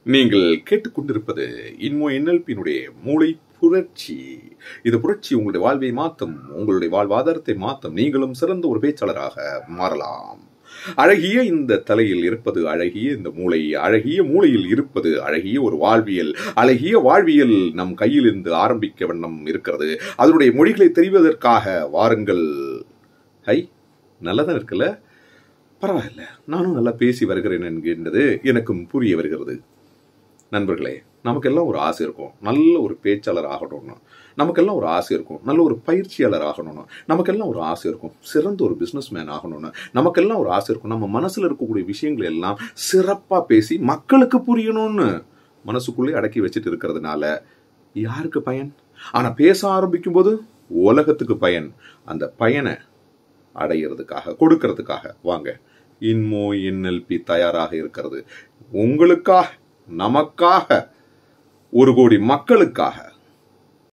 நீங்கள் கேட்டுக்கொண்டிருப்பது இன்மோ என்எல்பியினுடைய மூளை புரட்சி இது புரட்சி உங்களுடைய வாழ்வை மாற்றும் உங்களுடைய வாழ்வாதாரத்தை மாற்றும் நீங்களும் சிறந்த ஒரு பேச்சாளராக மாறலாம் அழகிய இந்த தலையில் இருப்பது அழகிய இந்த மூளை அழகிய மூளையில் இருப்பது அழகிய ஒரு வாழ்வியல் அழகிய வாழ்வியல் நம் கையில் இருந்து ஆரம்பிக்க வண்ணம் இருக்கிறது அதனுடைய மொழிகளை தெரிவதற்காக வாருங்கள் ஹை நல்லதான் இருக்குல்ல பரவாயில்ல நானும் நல்லா பேசி வருகிறேன் என்கின்றது எனக்கும் புரிய வருகிறது நண்பர்களே நமக்கெல்லாம் ஒரு ஆசை இருக்கும் நல்ல ஒரு பேச்சாளர் ஆகணும்னு நமக்கெல்லாம் ஒரு ஆசை இருக்கும் நல்ல ஒரு பயிற்சியாளர் ஆகணும்னு நமக்கெல்லாம் ஒரு ஆசை இருக்கும் சிறந்த ஒரு பிஸ்னஸ் மேன் ஆகணும்னு நமக்கெல்லாம் ஒரு ஆசை இருக்கும் நம்ம மனசுல இருக்கக்கூடிய விஷயங்கள் எல்லாம் சிறப்பா பேசி மக்களுக்கு புரியணும்னு மனசுக்குள்ளே அடக்கி வச்சுட்டு இருக்கிறதுனால யாருக்கு பயன் ஆனா பேச ஆரம்பிக்கும் போது உலகத்துக்கு பயன் அந்த பயனை அடையிறதுக்காக கொடுக்கறதுக்காக வாங்க இன்மோ என்எல்பி தயாராக இருக்கிறது உங்களுக்காக நமக்காக ஒரு கோடி மக்களுக்காக